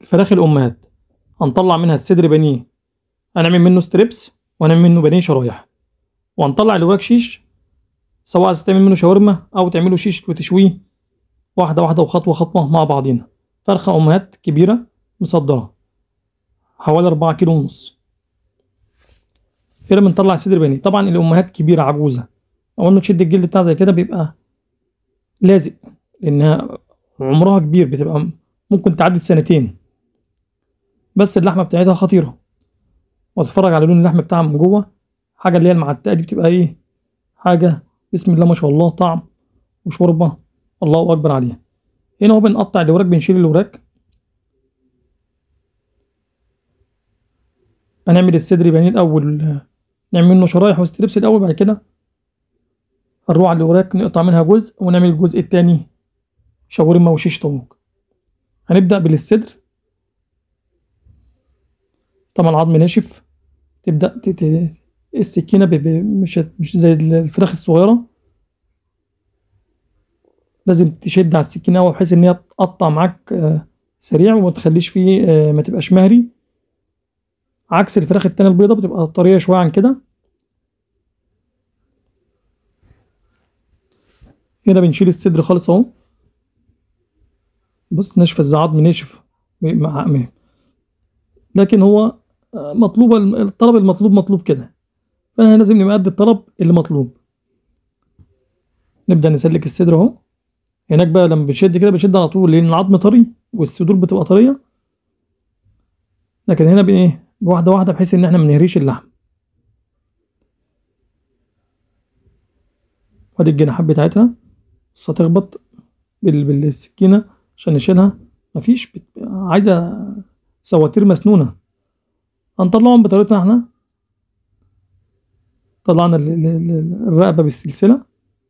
الفراخ الأمهات هنطلع منها الصدر بانيه هنعمل منه ستريبس وهنعمل منه بانيه شرايح وهنطلع الوراك شيش سواء عايز تعمل منه شاورما أو تعمله شيش وتشويه واحدة واحدة وخطوة خطوة مع بعضينا فرخة أمهات كبيرة مصدرة حوالي أربعة كيلو ونص كده بنطلع الصدر بانيه طبعا الأمهات كبيرة عجوزة أول ما تشد الجلد بتاع زي كده بيبقى لازق لأنها عمرها كبير بتبقى ممكن تعدي سنتين بس اللحمة بتاعتها خطيرة واتفرج على لون اللحم بتاعها من جوه حاجة اللي هي المعتقة دي بتبقى ايه حاجة بسم الله ما شاء الله طعم وشوربة الله أكبر عليها هنا هو بنقطع الوراك بنشيل الوراك هنعمل الصدر بانيه الأول نعمل منه شرايح وستريبس الأول بعد كده هنروح على الوراك نقطع منها جزء ونعمل الجزء التاني شاورما وشيش طاووق هنبدأ بالصدر طبعا العظم ناشف تبدأ تت... السكينة ب... ب... مش مش زي الفراخ الصغيرة لازم تشد على السكينة أوي بحيث إن هي تقطع معاك آه، سريع وما تخليش فيه آه، ما تبقاش مهري عكس الفراخ التانية البيضة بتبقى طرية شوية عن كده هنا بنشيل الصدر خالص اهو بص ناشفة ازاي عظم ناشف مع مع- لكن هو آه، مطلوب الطلب المطلوب مطلوب كده فانا لازم نبقى قد الطلب اللي مطلوب نبدأ نسلك الصدر اهو هناك بقى لما بنشد كده بنشد على طول لأن العظم طري والصدور بتبقى طرية لكن هنا بإيه واحدة واحدة بحيث إن إحنا منهريش اللحم وادي الجناحات بتاعتها بس هتخبط بال- بالسكينة عشان نشيلها مفيش بت... عايزة سواتير مسنونة هنطلعهم بطريقتنا احنا طلعنا ال- ال- ال- الرقبة بالسلسلة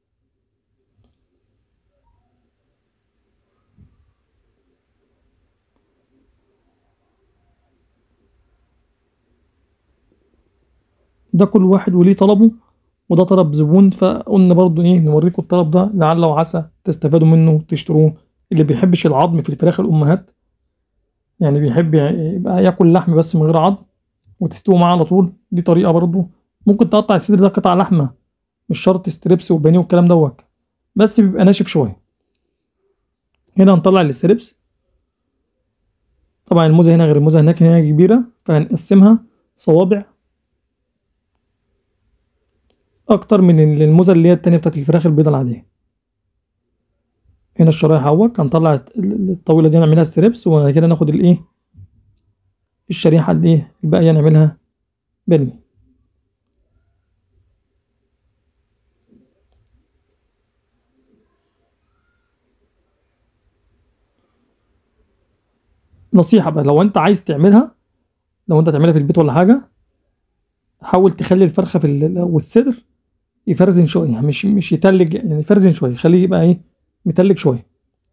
ده كل واحد وليه طلبه وده طلب زبون فقلنا برضو ايه نوريكم الطلب ده لعل وعسى تستفادوا منه وتشتروه اللي بيحبش العظم في الفراخ الامهات يعني بيحب يبقى ياكل لحم بس من غير عظم وتستوي معاه على طول دي طريقه برضو ممكن تقطع الصدر ده قطع لحمه مش شرط ستريبس وبانيه والكلام دوت بس بيبقى ناشف شويه هنا هنطلع الستريبس طبعا الموزه هنا غير الموزه هناك هنا كبيره فهنقسمها صوابع اكتر من الموزه اللي هي التانية بتاعت الفراخ البيضة العادية هنا الشرايح اهوت هنطلع ال- الطويلة دي نعملها ستريبس وبعد كده ناخد الايه الشريحة اللي ايه الباقية نعملها بني نصيحة بقى لو انت عايز تعملها لو انت تعملها في البيت ولا حاجة حاول تخلي الفرخة في ال- والصدر يفرزن شوية مش مش يتلج يعني يفرزن شوية خليه يبقى ايه متلج شوية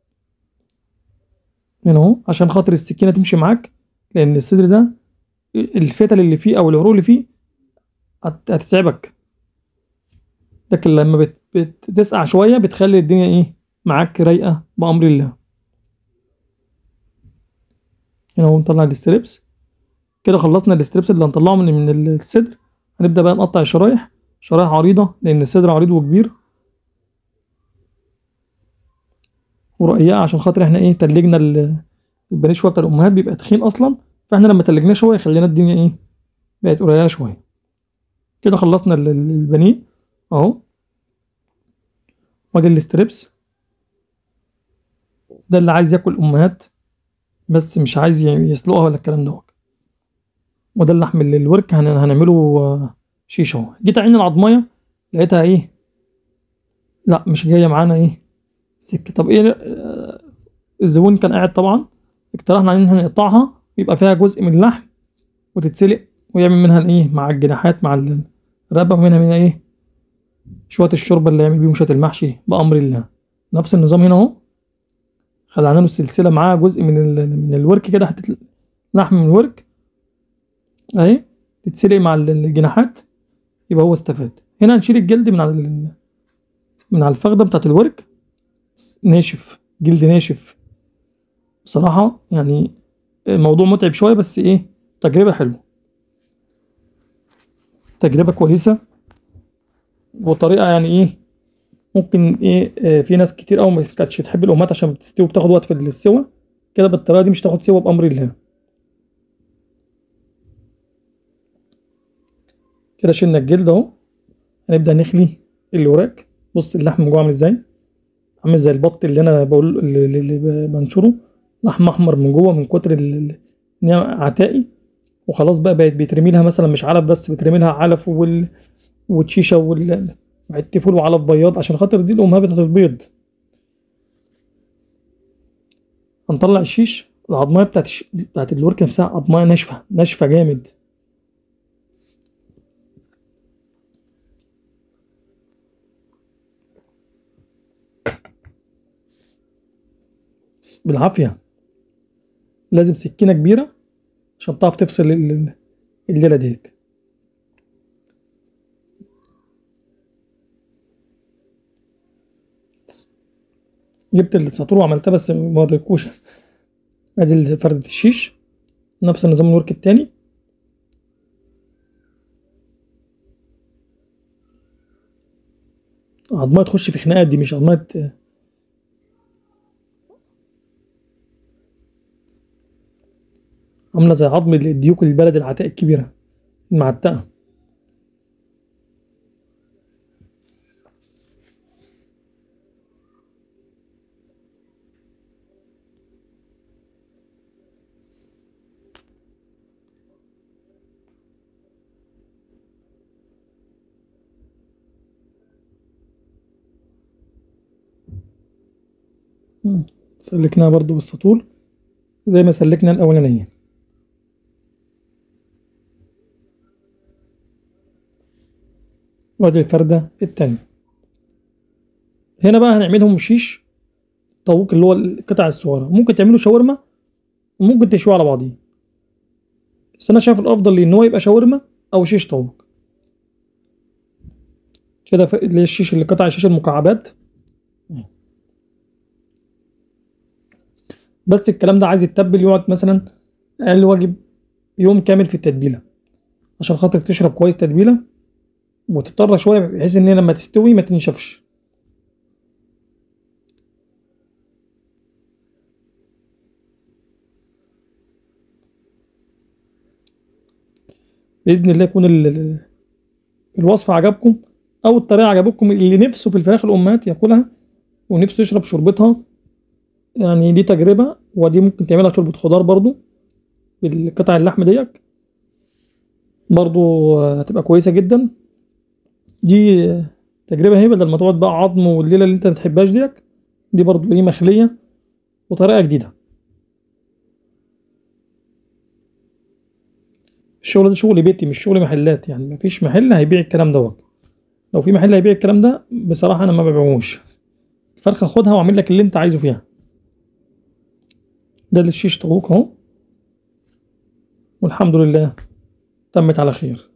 هنا اهو عشان خاطر السكينة تمشي معاك لأن الصدر ده الفتل اللي فيه أو العروق اللي فيه هت- هتتعبك لكن لما بت- بتسقع شوية بتخلي الدنيا ايه معاك رايقة بأمر الله هنا اهو نطلع الستريبس كده خلصنا الستريبس اللي هنطلعه من من الصدر هنبدأ بقى نقطع الشرايح شرايح عريضة لأن الصدر عريض وكبير ورقيقة عشان خاطر احنا ايه تلجنا ال- البانيه شوية بتاع الأمهات بيبقى تخين أصلا فاحنا لما تلجناه شوية خلينا الدنيا ايه بقت قريبة شوية كده خلصنا ال- ال- البانيه اهو وادي الستريبس ده اللي عايز ياكل أمهات بس مش عايز ي- يسلقها ولا الكلام دوت وده اللحم اللي الورك هن- هنعمله آه، شيش اهو جيت اعين العضمية لقيتها ايه لا مش جاية معانا ايه سكة طب ايه آه، الزبون كان قاعد طبعا اقترحنا ان احنا نقطعها يبقى فيها جزء من اللحم وتتسلق ويعمل منها الايه مع الجناحات مع ال- الرقبة ومنها منها ايه شوية الشوربة اللي يعمل بيهم شوية المحشي بأمر الله نفس النظام هنا اهو خلعنا له السلسلة معاه جزء من ال... من الورك كده حتة لحم من الورك اهي تتسلق مع ال- الجناحات يبقى هو استفاد هنا هنشيل الجلد من على ال- من على الفخدة بتاعت الورك ناشف جلد ناشف بصراحة يعني الموضوع متعب شوية بس ايه تجربة حلوة تجربة كويسة وطريقة يعني ايه ممكن ايه آه، في ناس كتير أوي ما كانتش تحب الأمهات عشان بتستوي بتاخد وقت في السوا كده بالطريقة دي مش تاخد سوا بأمر الله كده شلنا الجلد اهو هنبدأ نخلي الوراك بص اللحم من جوه عامل ازاي عامل زي البط اللي انا بقول اللي, اللي بنشره لحم احمر من جوه من كتر ال- ال- ان هي عتائي وخلاص بقى بقت بيترمي لها مثلا مش علف بس بيترمي لها علف وال وتشيشه وال وحته فول وعلف بياض عشان خاطر دي الامهات بتاعت البيض هنطلع الشيش العضمايه بتاعت الش... بتاعت الورك نفسها عضمايه ناشفه ناشفه جامد بس بالعافيه لازم سكينه كبيره عشان تعرف تفصل ال- ال- الليله ديت جبت الساطور وعملتها بس ما وريكوش ادي فردة الشيش نفس النظام الورك التاني عضمايه تخش في خناقات دي مش عضمايه عامله زي عظم الديوك البلد العتاء الكبيره المعتقه مم. سلكناها برضو بالسطول زي ما سلكنا الأولانية وادي الفردة التانية هنا بقى هنعملهم شيش طاووق اللي هو القطع الصغيرة ممكن تعملوا شاورما وممكن تشويه على بعضيه بس أنا شايف الأفضل ليه إن هو يبقى شاورما أو شيش طاووق كده ف- اللي هي الشيش اللي قطع الشيش المكعبات بس الكلام ده عايز يتبل يقعد مثلا اقل واجب يوم كامل في التتبيله عشان خاطر تشرب كويس تتبيله وتضطر شويه بحيث ان هي لما تستوي ما تنشفش باذن الله يكون ال- ال- الوصفه عجبكم او الطريقه عجبتكم اللي نفسه في الفراخ الامهات ياكلها ونفسه يشرب شوربتها يعني دي تجربه ودي ممكن تعملها شوربه خضار برضو بالقطع اللحم ديت برضو هتبقى كويسه جدا دي تجربه اهي بدل ما تقعد بقى عظم والليله اللي انت ما بتحبهاش ديت دي برضو ايه مخليه وطريقه جديده الشغل ده شغل بيتي مش شغل محلات يعني مفيش محل هيبيع الكلام دوت لو في محل هيبيع الكلام ده بصراحه انا ما ببيعوش الفرخه خدها واعمل لك اللي انت عايزه فيها ده الشيش طاووق اهو والحمد لله تمت على خير